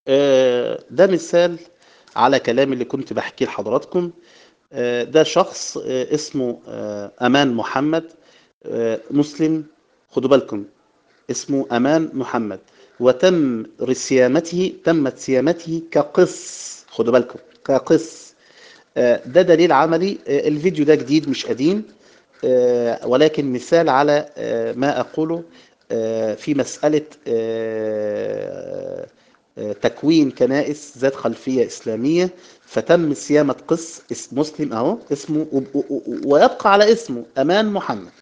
آه، ده مثال على كلام اللي كنت بحكيه لحضراتكم آه، ده شخص آه، اسمه آه، أمان محمد آه، مسلم خدوا بالكم اسمه أمان محمد وتم صيامته تمت صيامته كقس خدوا بالكم كقس آه، ده دليل عملي آه، الفيديو ده جديد مش قديم آه، ولكن مثال على آه، ما أقوله آه، في مسألة آه، آه، تكوين كنائس ذات خلفية إسلامية فتم صيانة قس اس- مسلم أهو اسمه وب- و- و- ويبقى على اسمه أمان محمد